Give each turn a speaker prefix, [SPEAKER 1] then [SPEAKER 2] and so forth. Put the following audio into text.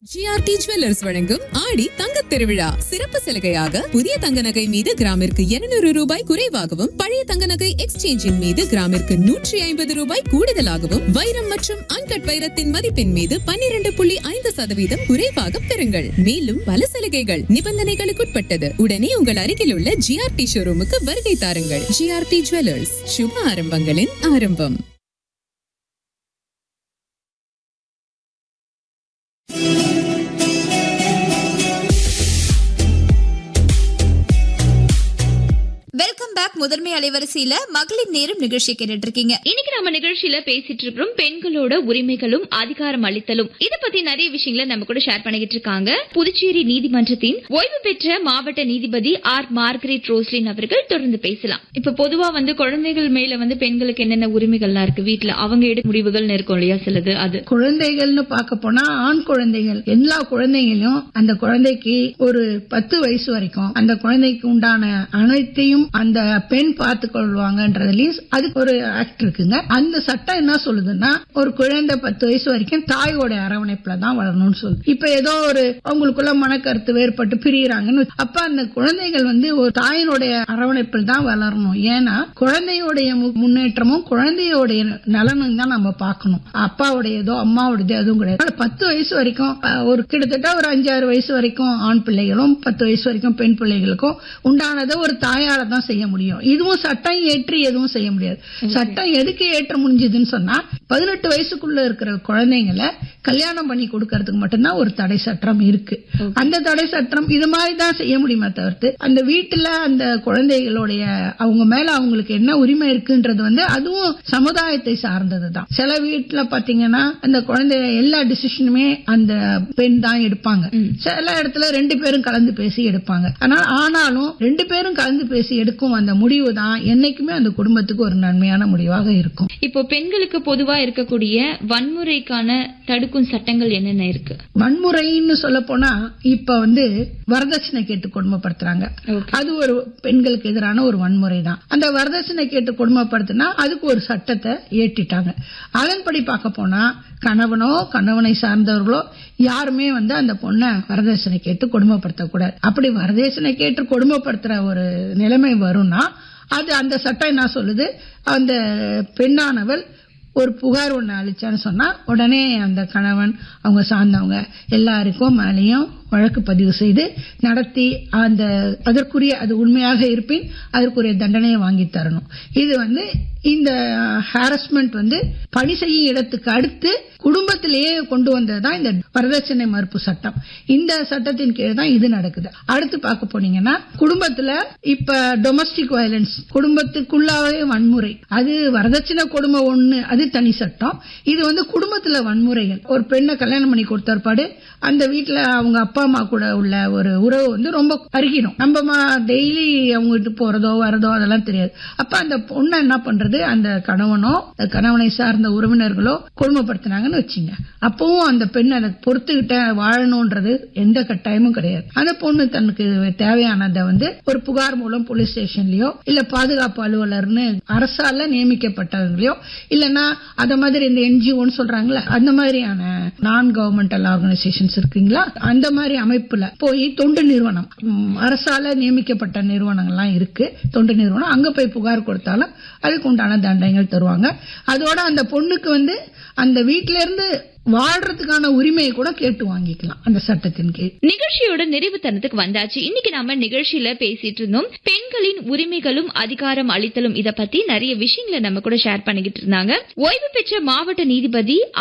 [SPEAKER 1] GRT jewellers வழங்கும் ஆடி தங்கத் திருவிழா சிறப்பு சலுகையாக புதிய தங்க நகை மீது கிராமிற்கு 200 ரூபாய் குறைவாகவும் பழைய தங்க நகை எக்ஸ்சேஞ்சின் மீது கிராமிற்கு நூற்றி ஐம்பது ரூபாய் கூடுதலாகவும் வைரம் மற்றும் அன்கட் வைரத்தின் மதிப்பின் மீது 12.5% புள்ளி ஐந்து சதவீதம் குறைவாக பெறுங்கள் மேலும் பல சலுகைகள் நிபந்தனைகளுக்குட்பட்டது உடனே உங்கள் அருகில் உள்ள ஜிஆர்டி ஷோரூமுக்கு வருகை தாருங்கள் ஜிஆர்டி ஜுவல்லர்ஸ் சுப ஆரம்பங்களின் ஆரம்பம்
[SPEAKER 2] வெல்கம் பேக் முதன்மை அலைவரிசையில மகளிர் நேரம் நிகழ்ச்சி கேட்டுட்டு இருக்கீங்க
[SPEAKER 3] இன்னைக்கு நம்ம நிகழ்ச்சியில பேசிட்டு இருக்கிறோம் பெண்களோட உரிமைகளும் அதிகாரம் அளித்தலும் இத பத்தி நிறைய விஷயங்களை நம்ம கூட ஷேர் பண்ணிக்கிட்டு இருக்காங்க புதுச்சேரி நீதிமன்றத்தின் ஓய்வு பெற்ற மாவட்ட நீதிபதி ஆர் மார்கரெட் ரோஸ்லின் அவர்கள் தொடர்ந்து பேசலாம் இப்ப பொதுவா வந்து குழந்தைகள் மேல வந்து பெண்களுக்கு என்னென்ன உரிமைகள்லாம் இருக்கு வீட்ல அவங்க எடுக்கும் முடிவுகள்னு இருக்கும் இல்லையா சிலது அது
[SPEAKER 4] குழந்தைகள்னு பார்க்க போனா ஆண் குழந்தைகள் எல்லா குழந்தைகளும் அந்த குழந்தைக்கு ஒரு பத்து வயசு வரைக்கும் அந்த குழந்தைக்கு உண்டான அனைத்தையும் அந்த பெண் பார்த்து கொள்வாங்கன்றதுலயும் அதுக்கு ஒரு ஆக்ட் இருக்குங்க அந்த சட்டம் என்ன சொல்லுதுன்னா ஒரு குழந்தை பத்து வயசு வரைக்கும் தாயோட அரவணைப்புல தான் வளரணும்னு சொல்லுது இப்ப ஏதோ ஒரு அவங்களுக்குள்ள மனக்கருத்து வேறுபட்டு பிரியறாங்கன்னு அப்ப அந்த குழந்தைகள் வந்து ஒரு தாயினுடைய அரவணைப்பில் தான் வளரணும் ஏன்னா குழந்தையோடைய மு- முன்னேற்றமும் குழந்தையோடைய நலனும் தான் நம்ம பார்க்கணும் அப்பாவுடையதோ அம்மாவுடையதோ எதுவும் கிடையாது அதனால பத்து வயசு வரைக்கும் அஹ், ஒரு கிட்டத்தட்ட ஒரு அஞ்சாறு வயசு வரைக்கும் ஆண் பிள்ளைகளும் பத்து வயசு வரைக்கும் பெண் பிள்ளைகளுக்கும் உண்டானதை ஒரு தாயால தான் செய்ய முடியும் இதுவும் சட்டம் ஏற்றி எதுவும் செய்ய முடியாது சட்டம் எதுக்கு ஏற்ற முடிஞ்சதுன்னு சொன்னா பதினெட்டு வயசுக்குள்ள இருக்கிற குழந்தைங்களை கல்யாணம் பண்ணி கொடுக்கறதுக்கு மட்டும்தான் ஒரு தடை சட்டம் இருக்கு அந்த தடை சட்டம் இது மாதிரி தான் செய்ய முடியுமே தவிர்த்து அந்த வீட்டுல அந்த குழந்தைகளுடைய அவங்க மேல அவங்களுக்கு என்ன உரிமை இருக்குன்றது வந்து அதுவும் சமுதாயத்தை சார்ந்தது தான் சில வீட்டுல பாத்தீங்கன்னா அந்த குழந்தை எல்லா டிசிஷனுமே அந்த பெண் தான் எடுப்பாங்க சில இடத்துல ரெண்டு பேரும் கலந்து பேசி எடுப்பாங்க ஆனா ஆனாலும் ரெண்டு பேரும் கலந்து பேசி எடுக்கும் அந்த முடிவு தான் என்னைக்குமே அந்த குடும்பத்துக்கு ஒரு நன்மையான முடிவாக இருக்கும்
[SPEAKER 3] இப்போ பெண்களுக்கு பொதுவா இருக்கக்கூடிய வன்முறைக்கான தடுக்கும் சட்டங்கள் என்னென்ன இருக்கு
[SPEAKER 4] வன்முறைன்னு சொல்ல போனா இப்ப வந்து வரதட்சணை கேட்டு கொடுமைப்படுத்துறாங்க
[SPEAKER 3] Okay.
[SPEAKER 4] அது ஒரு பெண்களுக்கு எதிரான ஒரு வன்முறை தான் அந்த வரதட்சணை கேட்டு கொடுமைப்படுத்தினா அதுக்கு ஒரு சட்டத்தை ஏற்றிட்டாங்க அதன்படி பார்க்க போனா கணவனோ கணவனை சார்ந்தவர்களோ யாருமே வந்து அந்த பொண்ணை வரதட்சணை கேட்டு கொடுமைப்படுத்தக்கூடாது அப்படி வரதட்சணை கேட்டு கொடுமைப்படுத்துற ஒரு நிலைமை வரும்னா அது அந்த சட்டம் என்ன சொல்லுது அந்த பெண்ணானவள் ஒரு புகார் ஒண்ணு அளிச்சான்னு சொன்னா உடனே அந்த கணவன் அவங்க சார்ந்தவங்க எல்லாருக்கும் மேலேயும் வழக்கு பதிவு செய்து நடத்தி அந்த அதற்குரிய அது உண்மையாக இருப்பின் அதற்குரிய தண்டனையை வாங்கி தரணும் இது வந்து இந்த ஹாரஸ்மெண்ட் வந்து பணி செய்யும் இடத்துக்கு அடுத்து குடும்பத்திலேயே கொண்டு வந்ததுதான் இந்த வரதட்சணை மறுப்பு சட்டம் இந்த சட்டத்தின் கீழ் தான் இது நடக்குது அடுத்து பார்க்க போனீங்கன்னா குடும்பத்துல இப்ப டொமஸ்டிக் வயலன்ஸ் குடும்பத்துக்குள்ளாவே வன்முறை அது வரதட்சணை கொடுமை ஒண்ணு அது தனி சட்டம் இது வந்து குடும்பத்துல வன்முறைகள் ஒரு பெண்ணை கல்யாணம் பண்ணி கொடுத்த பிற்பாடு அந்த வீட்டுல அவங்க அப்பா அம்மா கூட உள்ள ஒரு உறவு வந்து ரொம்ப அருகிடும் நம்ம டெய்லி அவங்க வீட்டு போறதோ வரதோ அதெல்லாம் தெரியாது அப்ப அந்த பொண்ணை என்ன பண்றது அந்த கணவனோ அந்த கணவனை சார்ந்த உறவினர்களோ கொடுமைப்படுத்தினாங்கன்னு வச்சுங்க அப்பவும் அந்த பெண் அதை பொறுத்துக்கிட்ட வாழணும்ன்றது எந்த கட்டாயமும் கிடையாது அந்த பொண்ணு தனக்கு தேவையானதை வந்து ஒரு புகார் மூலம் போலீஸ் ஸ்டேஷன்லயோ இல்ல பாதுகாப்பு அலுவலர்னு அரசால நியமிக்கப்பட்டவங்களையோ இல்லனா அத மாதிரி இந்த என்ஜிஓன்னு சொல்றாங்கல்ல அந்த மாதிரியான நான் கவர்மெண்டல் ஆர்கனைசேஷன்ஸ் இருக்குங்களா அந்த மாதிரி அமைப்புல போய் தொண்டு நிறுவனம் ம், அரசால நியமிக்கப்பட்ட நிறுவனங்கள்லாம் இருக்கு தொண்டு நிறுவனம் அங்க போய் புகார் கொடுத்தாலும் அதுக்கு உண்டான தண்டனைகள் தருவாங்க அதோட அந்த பொண்ணுக்கு வந்து அந்த வீட்ல இருந்து வாழ்றதுக்கான உரிமையை கூட கேட்டு வாங்கிக்கலாம் அந்த சட்டத்தின் கீழ்
[SPEAKER 3] நிகழ்ச்சியோட நிறைவு தருணத்துக்கு வந்தாச்சு இன்னைக்கு நாம நிகழ்ச்சியில பேசிட்டு இருந்தோம் பெண்களின் உரிமைகளும் அதிகாரம் அளித்தலும் இத பத்தி நிறைய விஷயங்களை நம்ம கூட ஷேர் பண்ணிக்கிட்டு இருந்தாங்க ஓய்வு பெற்ற மாவட்ட நீதிபதி